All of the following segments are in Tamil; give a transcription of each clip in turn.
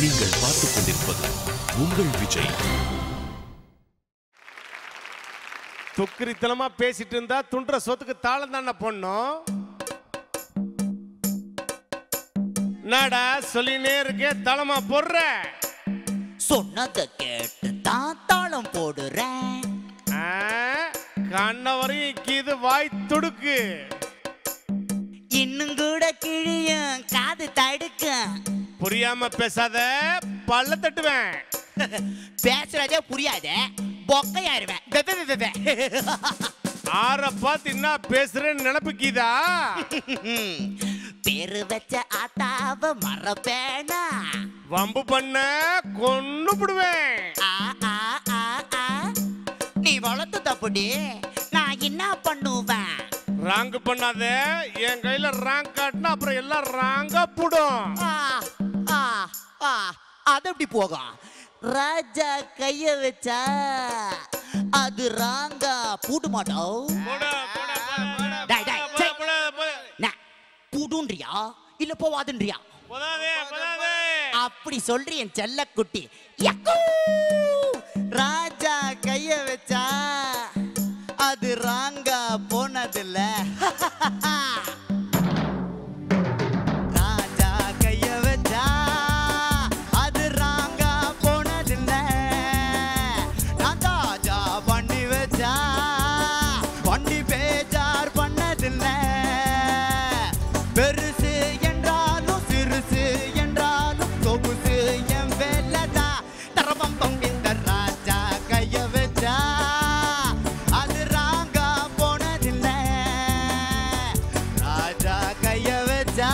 நீங்கள் பார்த்துக் கொண்டிருப்பது உங்கள் விஜய் துக்கிரித்தனமா பேசிட்டு இருந்தா துண்டுற சொத்துக்கு தாளம் தானே பொண்ணும் என்னடா சொல்லினே இருக்கே தளமா போடுற சொன்னதை கேட்டு தான் தாளம் போடுறேன் ஆ, கண்ண வரையும் கீது வாய் துடுக்கு இன்னும் கூட கிழியும் காது தடுக்கும் புரியாம பேசாத பல்ல தட்டுவேன் பேசுறதே புரியாத பொக்கையாருவேன் வெ, வெ, வெ, வெ, வெ. ஆற பார்த்து என்ன பேசுறேன்னு நினப்பு கீதா பேரு வச்ச ஆத்தாவ மறப்பேனா வம்பு பண்ண கொன்னு விடுவேன் ஆ, ஆ, ஆ, ஆ. நீ வளர்த்து தப்புடி நான் என்ன பண்ணுவேன் ராங்கு பண்ணாத என் கையில ராங் காட்டினா அப்புறம் எல்லாம் ராங்கா புடும் ஆ, ஆ, ஆ. அது எப்படி போகும் ராஜா கைய வச்சா அது ராங்கா பூட்டு மாட்டோம் போடு, போடு, போடு, போடு, டேய், டேய், போடு, சே. போடு, போடு. நா, பூட்டுன்றியா இல்ல போவாதுன்றியா போதாதே, போதாதே. அப்படி சொல்றி என் செல்லக்குட்டி யக்கூ! ராஜா கைய வச்சா அது ராங்கா போனதில்ல ராஜா கைய வச்சா அது ராங்கா போனதில்ல நான் தாஜா பண்ணி வச்சா வண்டி பேஜார் பண்ணதில்ல பெருசு என்றாலும் சிறுசு என்றாலும் சொகுசு என் வேலைதா தரபம்பம் இந்த ராஜா கைய வச்சா அது ராங்கா போனதில்ல ராஜா கைய வச்சா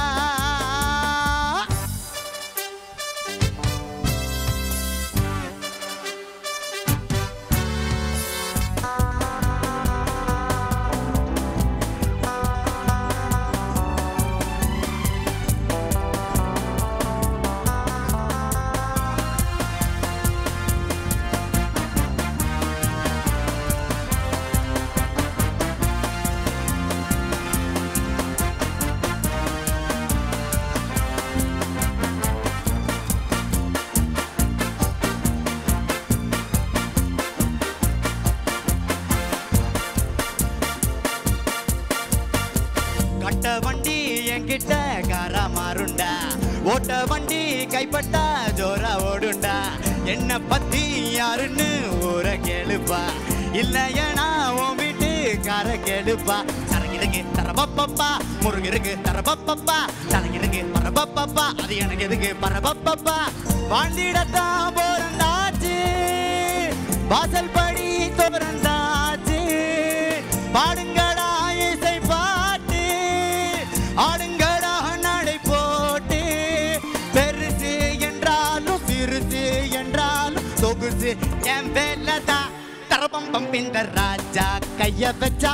கட்ட வண்டி என்கிட்ட காரா மாறுண்டா ஓட்ட வண்டி கைப்பட்டா ஜோரா ஓடுண்டா என்ன பத்தி யாருன்னு ஊர கேளுப்பா இல்லையனா உன் வீட்டு கார கேளுப்பா சரங்கிருக்கு தரபப்பப்பா முருகிருக்கு தரபப்பப்பா சரங்கிருக்கு பரபப்பப்பா அது எனக்கு எதுக்கு பரபப்பப்பா வாழ்ந்திடத்தான் போறந்தாச்சு வாசல் படி திறந்தாச்சு பாடுங்கடா இசை பாட்டு ஆடுங்கடா நடை போட்டு பெருசு என்றாலும் சிறுசு என்றாலும் சொகுசு என் வேலைதான் தரபம்பம் இந்த ராஜா கைய வச்சா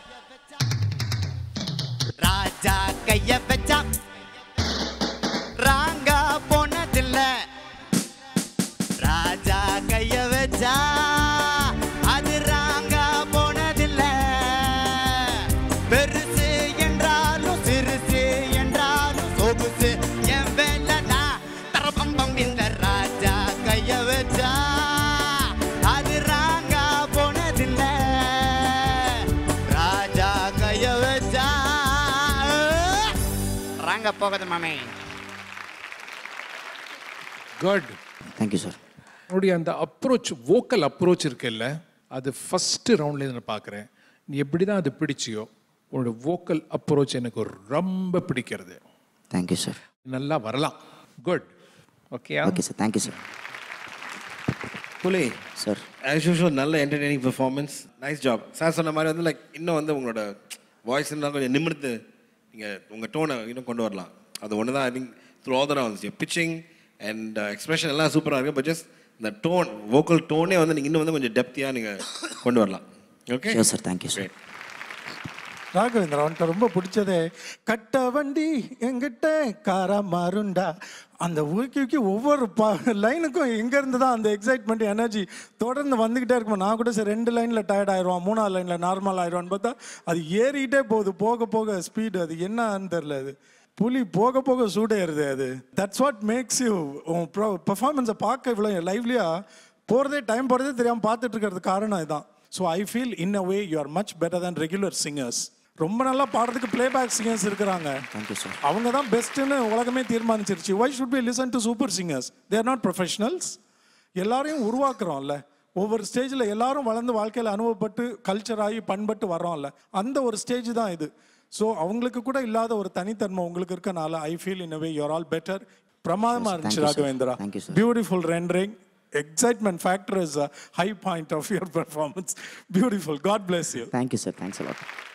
ராஜா கைய வச்சா ராங்கா போனதில்லை ராஜா கைய வச்சா அது ராங்கா போனதில்ல பெருசு என்றாலும் சிறுசு என்றாலும் சொகுசு என் வேலைனா தரபம்பம் இந்த ராஜா கைய வச்சா அது ராங்கா போனதில்ல ராஜா கைய வச்சா ராங்கா போகுது மாமே குட் தேங்க்யூ சார் உன்னுடைய அந்த அப்ரோச் வோக்கல் அப்ரோச் இருக்குல்ல அது ஃபஸ்ட்டு ரவுண்ட்லேருந்து நான் பார்க்குறேன் நீ எப்படி தான் அது பிடிச்சியோ உன்னோட வோக்கல் அப்ரோச் எனக்கு ரொம்ப பிடிக்கிறது தேங்க்யூ சார் நல்லா வரலாம் good okay okay sir thank you sir புலி சார் ஆஸ் யூஷுவல் நல்ல entertaining performance nice job sir சொன்ன மாதிரி வந்து லைக் இன்னும் வந்து உங்களோட வாய்ஸ் இருந்தால் கொஞ்சம் நிமிர்ந்து நீங்கள் உங்கள் டோனை இன்னும் கொண்டு வரலாம் அது ஒன்று தான் I think through all the rounds pitching and expression எல்லாம் சூப்பராக இருக்குது பட் ஜஸ்ட் இந்த டோன் வோக்கல் டோனே வந்து நீங்கள் இன்னும் வந்து கொஞ்சம் டெப்த்தியாக நீங்கள் கொண்டு வரலாம் okay sure sir thank you sir Raghavendra அவன்கிட்ட ரொம்ப பிடிச்சதே கட்ட வண்டி எங்கிட்ட காரா மாறுண்டா அந்த ஊக்கி ஊக்கி ஒவ்வொரு பா லைனுக்கும் எங்கேருந்து தான் அந்த எக்ஸைட்மெண்ட் எனர்ஜி தொடர்ந்து வந்துக்கிட்டே இருக்கும் நான் கூட சரி ரெண்டு லைனில் டயர்ட் ஆயிடுவான் மூணாவது லைனில் நார்மல் ஆயிடுவான்னு பார்த்தா அது ஏறிக்கிட்டே போகுது போக போக ஸ்பீடு அது என்னன்னு தெரில அது புலி போக போக சூடேறுது அது தட்ஸ் வாட் மேக்ஸ் யூ உன் பெர்ஃபார்மன்ஸை பார்க்க இவ்வளோ லைவ்லியா போகிறதே டைம் போகிறதே தெரியாமல் பார்த்துட்டு இருக்கிறது காரணம் இதுதான் so I feel in a way you are much better than regular singers ரொம்ப நல்லா பாடுறதுக்கு பிளேபேக் சிங்கர்ஸ் இருக்கிறாங்க தேங்க்யூ சார் அவங்க தான் பெஸ்ட்டுன்னு உலகமே தீர்மானிச்சிருச்சு why should be listen to super singers they're not professionals எல்லாரையும் உருவாக்குறோம்ல ஒவ்வொரு ஸ்டேஜில் எல்லாரும் வளர்ந்து வாழ்க்கையில் அனுபவப்பட்டு கல்ச்சர் ஆகி பண்பட்டு வர்றோம்ல அந்த ஒரு ஸ்டேஜ் தான் இது ஸோ அவங்களுக்கு கூட இல்லாத ஒரு தனித்தன்மை உங்களுக்கு இருக்கனால I feel in way you are all better பிரமாதமாக Yes, இருந்துச்சு thank you, sir. Raghavendra Thank you, sir. Beautiful rendering excitement factor is high point of your performance beautiful God bless you thank you sir thanks allot